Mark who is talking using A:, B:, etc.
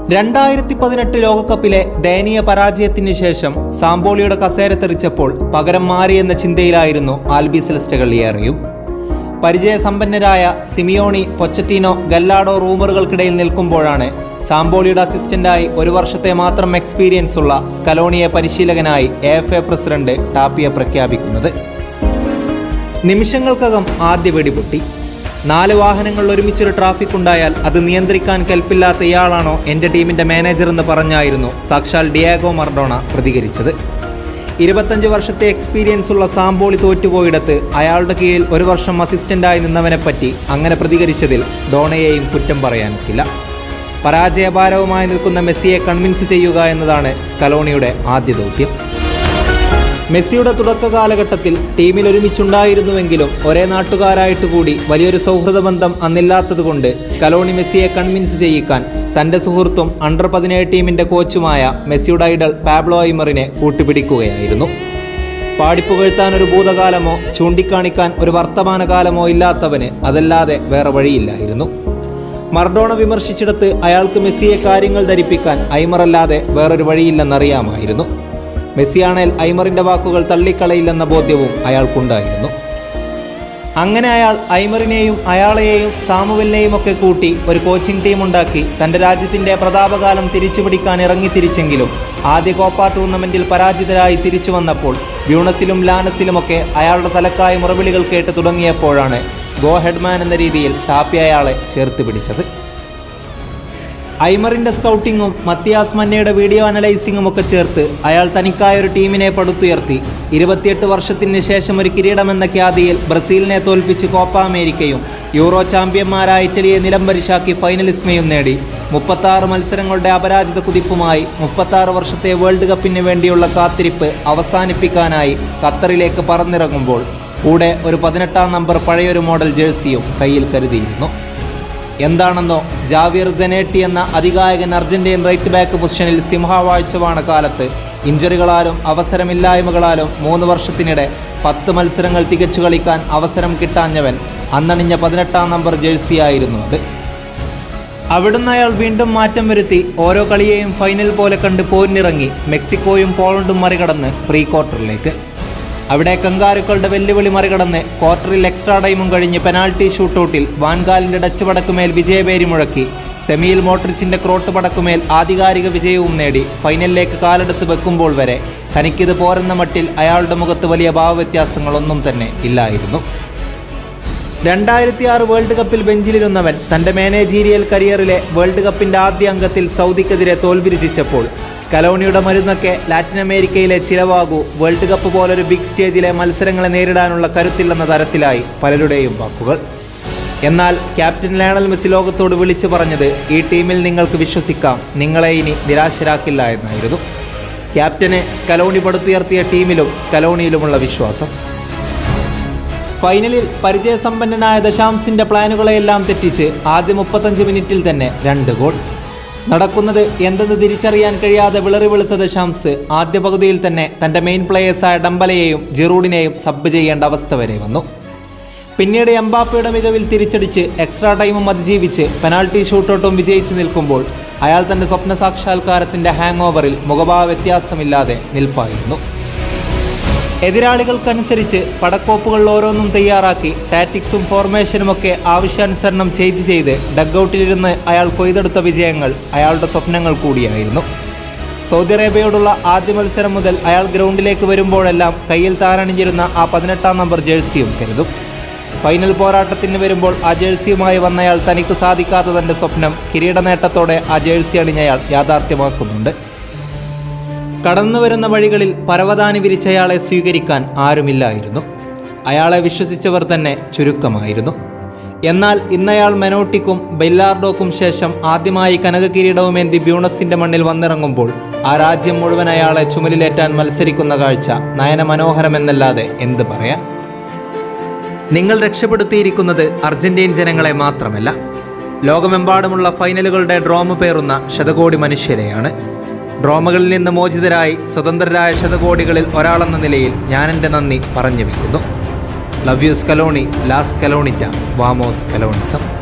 A: രണ്ടായിരത്തി പതിനെട്ട് ലോകകപ്പിലെ ദയനീയ പരാജയത്തിന് ശേഷം സാമ്പോളിയുടെ കസേര തെറിച്ചപ്പോൾ പകരം മാറിയെന്ന ചിന്തയിലായിരുന്നു ആൽബി സെലസ്റ്റകൾ ഏറെയും പരിചയസമ്പന്നരായ സിമിയോണി പൊച്ചറ്റീനോ ഗല്ലാഡോ റൂമറുകൾക്കിടയിൽ നിൽക്കുമ്പോഴാണ് സാമ്പോളിയുടെ അസിസ്റ്റന്റായി ഒരു വർഷത്തെ മാത്രം എക്സ്പീരിയൻസ് ഉള്ള സ്കലോണിയെ പരിശീലകനായി എ എഫ് എ പ്രസിഡന്റ് ടാപ്പിയെ പ്രഖ്യാപിക്കുന്നത് നിമിഷങ്ങൾക്കകം ആദ്യ വെടിപൊട്ടി നാല് വാഹനങ്ങൾ ഒരുമിച്ചൊരു ട്രാഫിക് ഉണ്ടായാൽ അത് നിയന്ത്രിക്കാൻ കെൽപ്പില്ലാത്ത ഇയാളാണോ എൻ്റെ ടീമിൻ്റെ മാനേജർ എന്ന് പറഞ്ഞായിരുന്നു സാക്ഷാൽ ഡിയാഗോ മർഡോണ പ്രതികരിച്ചത് ഇരുപത്തഞ്ച് വർഷത്തെ എക്സ്പീരിയൻസ് ഉള്ള സാമ്പോളി തോറ്റുപോയിടത്ത് അയാളുടെ കീഴിൽ ഒരു വർഷം അസിസ്റ്റൻ്റായി നിന്നവനെപ്പറ്റി അങ്ങനെ പ്രതികരിച്ചതിൽ ഡോണയെയും കുറ്റം പറയാനൊക്കില്ല പരാജയഭാരവുമായി നിൽക്കുന്ന മെസ്സിയെ കൺവിൻസ് ചെയ്യുക എന്നതാണ് സ്കലോണിയുടെ ആദ്യ ദൗത്യം മെസ്സിയുടെ തുടക്ക കാലഘട്ടത്തിൽ ടീമിൽ ഒരുമിച്ചുണ്ടായിരുന്നുവെങ്കിലും ഒരേ നാട്ടുകാരായിട്ട് കൂടി വലിയൊരു സൗഹൃദ ബന്ധം അന്നില്ലാത്തതുകൊണ്ട് സ്കലോണി മെസ്സിയെ കൺവിൻസ് ചെയ്യിക്കാൻ തൻ്റെ സുഹൃത്തും അണ്ടർ പതിനേഴ് ടീമിൻ്റെ കോച്ചുമായ മെസ്സിയുടെ ഐഡൽ പാബ്ലോ ഐമറിനെ കൂട്ടുപിടിക്കുകയായിരുന്നു പാടിപ്പുകഴ്ത്താൻ ഒരു ഭൂതകാലമോ ചൂണ്ടിക്കാണിക്കാൻ ഒരു വർത്തമാനകാലമോ ഇല്ലാത്തവന് അതല്ലാതെ വേറെ വഴിയില്ലായിരുന്നു മർഡോണ വിമർശിച്ചിടത്ത് അയാൾക്ക് മെസ്സിയെ കാര്യങ്ങൾ ധരിപ്പിക്കാൻ ഐമറല്ലാതെ വേറൊരു വഴിയില്ലെന്നറിയാമായിരുന്നു മെസ്സിയാണേൽ ഐമറിന്റെ വാക്കുകൾ തള്ളിക്കളയില്ലെന്ന ബോധ്യവും അയാൾക്കുണ്ടായിരുന്നു അങ്ങനെ അയാൾ ഐമറിനെയും അയാളെയും സാമുവലിനെയും ഒക്കെ കൂട്ടി ഒരു കോച്ചിംഗ് ടീം ഉണ്ടാക്കി തൻ്റെ രാജ്യത്തിൻ്റെ പ്രതാപകാലം തിരിച്ചുപിടിക്കാൻ ഇറങ്ങിത്തിരിച്ചെങ്കിലും ആദ്യ കോപ്പ ടൂർണമെൻറ്റിൽ പരാജിതരായി തിരിച്ചു വന്നപ്പോൾ ബ്യൂണസിലും ലാനസിലുമൊക്കെ അയാളുടെ തലക്കായ മുറവിളികൾ കേട്ട് തുടങ്ങിയപ്പോഴാണ് ഗോ ഹെഡ്മാൻ എന്ന രീതിയിൽ ടാപ്പി അയാളെ ചേർത്ത് പിടിച്ചത് ഐമറിന്റെ സ്കൗട്ടിങ്ങും മത്തിയാസ് മന്നയുടെ വീഡിയോ അനലൈസിങ്ങും ഒക്കെ ചേർത്ത് അയാൾ തനിക്കായ ഒരു ടീമിനെ പടുത്തുയർത്തി ഇരുപത്തിയെട്ട് വർഷത്തിന് ശേഷം ഒരു കിരീടമെന്ന ഖ്യാതിയിൽ ബ്രസീലിനെ തോൽപ്പിച്ച് കോപ്പ അമേരിക്കയും യൂറോ ചാമ്പ്യന്മാരായ ഇറ്റലിയെ നിലംപരിശാക്കി ഫൈനലിസ്മയും നേടി മുപ്പത്താറ് മത്സരങ്ങളുടെ അപരാജിത കുതിപ്പുമായി മുപ്പത്താറ് വർഷത്തെ വേൾഡ് കപ്പിന് വേണ്ടിയുള്ള കാത്തിരിപ്പ് അവസാനിപ്പിക്കാനായി ഖത്തറിലേക്ക് പറന്നിറങ്ങുമ്പോൾ കൂടെ ഒരു പതിനെട്ടാം നമ്പർ പഴയൊരു മോഡൽ ജേഴ്സിയും കയ്യിൽ കരുതിയിരുന്നു എന്താണെന്നോ ജാവിയർ ജനേട്ടി എന്ന അതികായകൻ അർജന്റീൻ റൈറ്റ് ബാക്ക് പൊസിഷനിൽ സിംഹവാഴ്ചവാണ കാലത്ത് ഇഞ്ചറികളാലും അവസരമില്ലായ്മകളാലും മൂന്ന് വർഷത്തിനിടെ പത്ത് മത്സരങ്ങൾ തികച്ചു കളിക്കാൻ അവസരം കിട്ടാഞ്ഞവൻ അന്നണിഞ്ഞ പതിനെട്ടാം നമ്പർ ജേഴ്സിയായിരുന്നു അത് അവിടുന്ന് അയാൾ വീണ്ടും മാറ്റം വരുത്തി ഓരോ കളിയെയും ഫൈനൽ പോലെ കണ്ട് പോരിനിറങ്ങി മെക്സിക്കോയും പോളണ്ടും മറികടന്ന് പ്രീ ക്വാർട്ടറിലേക്ക് അവിടെ കങ്കാരുക്കളുടെ വെല്ലുവിളി മറികടന്ന് ക്വാർട്ടറിൽ എക്സ്ട്രാ ടൈമും കഴിഞ്ഞ് പെനാൽറ്റി ഷൂട്ടൗട്ടിൽ വാൻകാലിൻ്റെ ഡച്ച് പടക്കുമേൽ വിജയപേരി മുഴക്കി സെമിയിൽ മോട്രിച്ചിൻ്റെ ക്രോട്ട് പടക്കുമേൽ ആധികാരിക വിജയവും നേടി ഫൈനലിലേക്ക് കാലെടുത്ത് വെക്കുമ്പോൾ വരെ തനിക്കിത് പോരെന്ന മട്ടിൽ അയാളുടെ മുഖത്ത് വലിയ ഭാവവ്യത്യാസങ്ങളൊന്നും തന്നെ ഇല്ലായിരുന്നു രണ്ടായിരത്തി ആറ് വേൾഡ് കപ്പിൽ ബെഞ്ചിലിരുന്നവൻ തൻ്റെ മാനേജീരിയൽ കരിയറിലെ വേൾഡ് കപ്പിൻ്റെ ആദ്യ അംഗത്തിൽ സൗദിക്കെതിരെ തോൽവി രുചിച്ചപ്പോൾ സ്കലോണിയുടെ മരുന്നൊക്കെ ലാറ്റിൻ അമേരിക്കയിലെ ചിലവാകൂ വേൾഡ് കപ്പ് പോലൊരു ബിഗ് സ്റ്റേജിലെ മത്സരങ്ങളെ നേരിടാനുള്ള കരുത്തില്ലെന്ന തരത്തിലായി പലരുടെയും വാക്കുകൾ എന്നാൽ ക്യാപ്റ്റൻ ലയണൽ മെസ്സി ലോകത്തോട് വിളിച്ചു പറഞ്ഞത് ഈ ടീമിൽ നിങ്ങൾക്ക് വിശ്വസിക്കാം നിങ്ങളെ ഇനി നിരാശരാക്കില്ല എന്നായിരുന്നു ക്യാപ്റ്റനെ സ്കലോണി പടുത്തുയർത്തിയ ടീമിലും സ്കലോണിയിലുമുള്ള വിശ്വാസം ഫൈനലിൽ പരിചയസമ്പന്നനായ ദശാംസിന്റെ പ്ലാനുകളെയെല്ലാം തെറ്റിച്ച് ആദ്യ മുപ്പത്തഞ്ച് മിനിറ്റിൽ തന്നെ രണ്ട് ഗോൾ നടക്കുന്നത് എന്തെന്ന് തിരിച്ചറിയാൻ കഴിയാതെ വിളറി വെളുത്ത ദശാംസ് ആദ്യ പകുതിയിൽ തന്നെ തൻ്റെ മെയിൻ പ്ലേയേഴ്സായ ഡംബലയെയും ജിറൂഡിനെയും സബ് ചെയ്യേണ്ട അവസ്ഥ വരെ വന്നു പിന്നീട് എംബാപ്പയുടെ മികവിൽ തിരിച്ചടിച്ച് എക്സ്ട്രാ ടൈമും അതിജീവിച്ച് പെനാൾട്ടി ഷൂട്ടൗട്ടും വിജയിച്ച് നിൽക്കുമ്പോൾ അയാൾ തൻ്റെ സ്വപ്ന സാക്ഷാത്കാരത്തിൻ്റെ ഹാങ് ഓവറിൽ മുഖഭാവ വ്യത്യാസമില്ലാതെ നിൽപ്പായിരുന്നു എതിരാളികൾക്കനുസരിച്ച് പടക്കോപ്പുകൾ ഓരോന്നും തയ്യാറാക്കി ടാറ്റിക്സും ഫോർമേഷനുമൊക്കെ ആവശ്യാനുസരണം ചേഞ്ച് ചെയ്ത് ഡഗ്ഔട്ടിലിരുന്ന് അയാൾ കൊയ്തെടുത്ത വിജയങ്ങൾ അയാളുടെ സ്വപ്നങ്ങൾ കൂടിയായിരുന്നു സൗദി അറേബ്യയോടുള്ള ആദ്യ മത്സരം മുതൽ അയാൾ ഗ്രൗണ്ടിലേക്ക് വരുമ്പോഴെല്ലാം കയ്യിൽ താരണിഞ്ഞിരുന്ന ആ പതിനെട്ടാം നമ്പർ ജേഴ്സിയും കരുതും ഫൈനൽ പോരാട്ടത്തിന് വരുമ്പോൾ ആ ജേഴ്സിയുമായി വന്നയാൾ തനിക്ക് സാധിക്കാത്ത തൻ്റെ സ്വപ്നം കിരീട നേട്ടത്തോടെ ആ ജേഴ്സി അണിഞ്ഞയാൾ യാഥാർത്ഥ്യമാക്കുന്നുണ്ട് കടന്നു വരുന്ന വഴികളിൽ പരവതാനി വിരിച്ചയാളെ സ്വീകരിക്കാൻ ആരുമില്ലായിരുന്നു അയാളെ വിശ്വസിച്ചവർ തന്നെ ചുരുക്കമായിരുന്നു എന്നാൽ ഇന്നയാൾ മെനോട്ടിക്കും ബെല്ലാർഡോക്കും ശേഷം ആദ്യമായി കനക കിരീടവുമേന്തി ബ്യൂണസിന്റെ മണ്ണിൽ വന്നിറങ്ങുമ്പോൾ ആ രാജ്യം മുഴുവൻ അയാളെ ചുമലിലേറ്റാൻ മത്സരിക്കുന്ന കാഴ്ച നയന മനോഹരമെന്നല്ലാതെ എന്ത് പറയാൻ നിങ്ങൾ രക്ഷപ്പെടുത്തിയിരിക്കുന്നത് അർജന്റീൻ ജനങ്ങളെ മാത്രമല്ല ലോകമെമ്പാടുമുള്ള ഫൈനലുകളുടെ ഡ്രോമ പേറുന്ന ശതകോടി മനുഷ്യരെയാണ് ഡ്രോമകളിൽ നിന്ന് മോചിതരായി സ്വതന്ത്രരായ ശതകോടികളിൽ ഒരാളെന്ന നിലയിൽ ഞാൻ എൻ്റെ നന്ദി പറഞ്ഞു വെക്കുന്നു ലവ് യു സ്കലോണി ലാസ് കലോണിറ്റ വാമോസ് കലോണിസം